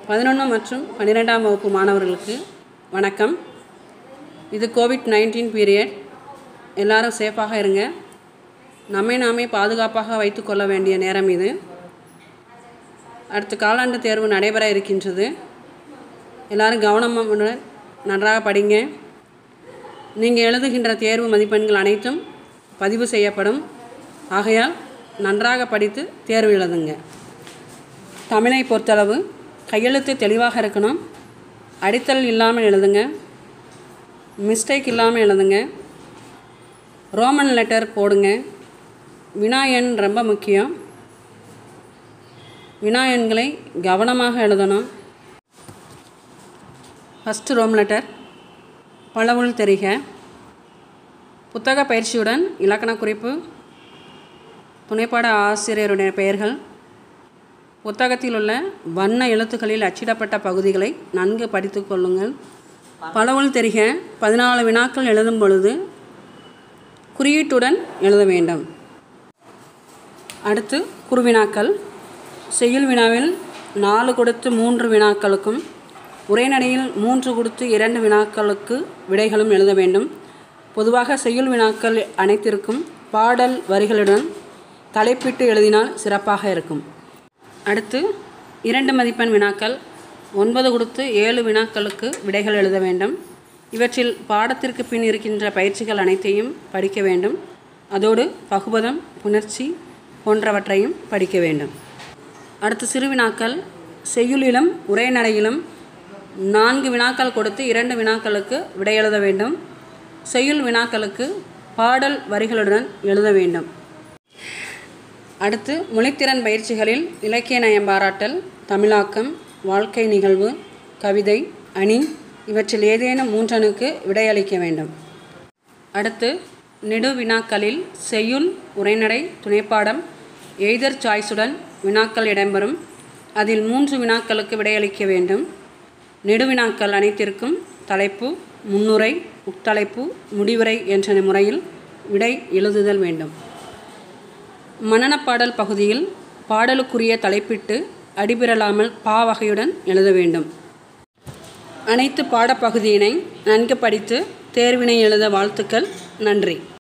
பதினொன்று மற்றும் பன்னிரெண்டாம் வகுப்பு மாணவர்களுக்கு வணக்கம் இது கோவிட் நைன்டீன் பீரியட் எல்லாரும் சேஃபாக இருங்க நம்மை நாமே பாதுகாப்பாக வைத்துக்கொள்ள வேண்டிய நேரம் இது அடுத்து காலாண்டு தேர்வு நடைபெற இருக்கின்றது எல்லாரும் கவனமாக நன்றாக படிங்க நீங்கள் எழுதுகின்ற தேர்வு மதிப்பெண்கள் அனைத்தும் பதிவு செய்யப்படும் ஆகையால் நன்றாக படித்து தேர்வு எழுதுங்க தமிழை பொறுத்தளவு கையெழுத்து தெளிவாக இருக்கணும் அடித்தல் இல்லாமல் எழுதுங்க மிஸ்டேக் இல்லாமல் எழுதுங்க ரோமன் லெட்டர் போடுங்க வினா எண் ரொம்ப முக்கியம் வினா எண்களை கவனமாக எழுதணும் ஃபஸ்ட்டு ரோம் லெட்டர் பளவுள் தெரிக புத்தக பயிற்சியுடன் இலக்கண குறிப்பு துணைப்பாட ஆசிரியருடைய பெயர்கள் புத்தகத்தில் உள்ள வண்ண எழுத்துக்களில் அச்சிடப்பட்ட பகுதிகளை நன்கு படித்து கொள்ளுங்கள் பளவுள் தெரிக பதினாலு வினாக்கள் எழுதும் பொழுது குறியீட்டுடன் எழுத வேண்டும் அடுத்து குறுவினாக்கள் செய்யுள் வினாவில் நாலு கொடுத்து மூன்று வினாக்களுக்கும் உரைநடையில் மூன்று கொடுத்து இரண்டு வினாக்களுக்கு விடைகளும் எழுத வேண்டும் பொதுவாக செய்யுள் வினாக்கள் அனைத்திற்கும் பாடல் வரிகளுடன் தலைப்பிட்டு எழுதினால் சிறப்பாக இருக்கும் அடுத்து இரண்டு மதிப்பெண் வினாக்கள் ஒன்பது கொடுத்து ஏழு வினாக்களுக்கு விடைகள் எழுத வேண்டும் இவற்றில் பாடத்திற்கு பின் இருக்கின்ற பயிற்சிகள் அனைத்தையும் படிக்க வேண்டும் அதோடு பகுபதம் புணர்ச்சி போன்றவற்றையும் படிக்க வேண்டும் அடுத்து சிறு வினாக்கள் செய்யுளிலும் உரைநடையிலும் நான்கு வினாக்கள் கொடுத்து இரண்டு வினாக்களுக்கு விடை எழுத வேண்டும் செய்யுள் வினாக்களுக்கு பாடல் வரிகளுடன் எழுத வேண்டும் அடுத்து மொழித்திறன் பயிற்சிகளில் இலக்கிய நயம் பாராட்டல் தமிழாக்கம் வாழ்க்கை நிகழ்வு கவிதை அணி இவற்றில் ஏதேனும் மூன்றனுக்கு விடையளிக்க வேண்டும் அடுத்து நெடு வினாக்களில் செய்யுள் உரைநடை துணைப்பாடம் எய்தர் சாய்ஸுடன் வினாக்கள் இடம்பெறும் அதில் மூன்று வினாக்களுக்கு விடையளிக்க வேண்டும் நெடுவினாக்கள் அனைத்திற்கும் தலைப்பு முன்னுரை உட்தலைப்பு முடிவுரை என்ற முறையில் விடை எழுதுதல் வேண்டும் மனனப்பாடல் பகுதியில் பாடலுக்குரிய தலைப்பிட்டு அடிபெறலாமல் பா வகையுடன் எழுத வேண்டும் அனைத்து பாடப்பகுதியினை நன்கு படித்து தேர்வினை எழுத வாழ்த்துக்கள் நன்றி